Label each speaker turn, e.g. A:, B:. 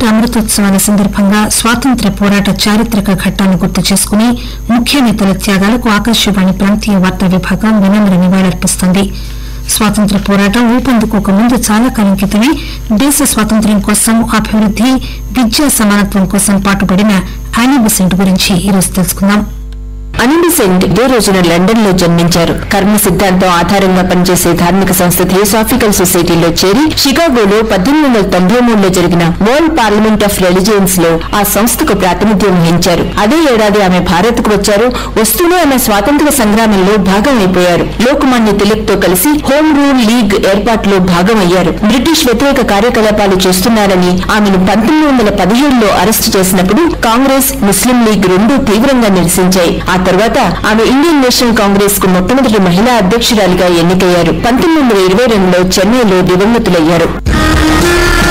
A: స్వాతంత్ర అమృతోత్సవాల సందర్భంగా స్వాతంత్ర పోరాట చారిత్రక ఘట్టాలను గుర్తు చేసుకుని ముఖ్య నేతల త్యాగాలకు ఆకాశవాణి ప్రాంతీయ వార్తా విభాగం వినమ్ర నివాళులర్పిస్తోంది స్వాతంత్ర పోరాటం ఊపందుకోక ముందు చాలా కాలం క్రితమే దేశ స్వాతంత్ర్యం కోసం అభివృద్ది విద్యా సమానత్వం కోసం పాటుపడిన యానీ బెసెంట్ గురించి ఈరోజు తెలుసుకుందాం
B: అనిబిసెంట్ ఇదే రోజున లండన్ లో జన్మించారు కర్మ సిద్ధాంతం ఆధారంగా పనిచేసే ధార్మిక సంస్థ థియోసాఫికల్ సొసైటీలో చేరి షికాగోలో పద్దెనిమిది వందల తొంభై మూడులో జరిగిన వరల్డ్ పార్లమెంట్ ఆఫ్ రిలిజియన్స్ లో ఆ సంస్థకు ప్రాతినిధ్యం వహించారు అదే ఏడాది ఆమె భారత్ కు వచ్చారు వస్తూనే ఆమె స్వాతంత్ర సంగ్రామంలో భాగమైపోయారు లోకమాన్య తిలక్ తో కలిసి హోమ్ రూల్ లీగ్ ఏర్పాటులో భాగమయ్యారు బ్రిటిష్ వ్యతిరేక కార్యకలాపాలు చేస్తున్నారని ఆమెను పంతొమ్మిది వందల పదిహేడులో అరెస్టు చేసినప్పుడు కాంగ్రెస్ ముస్లిం లీగ్ రెండూ తీవ్రంగా నిరసించాయి ఆ తర్వాత ఆమె ఇండియన్ నేషనల్ కాంగ్రెస్ కు మొట్టమొదటి మహిళా అధ్యక్షురాలిగా ఎన్నికయ్యారు పంతొమ్మిది వందల ఇరవై రెండులో చెన్నైలో దివంగతులయ్యారు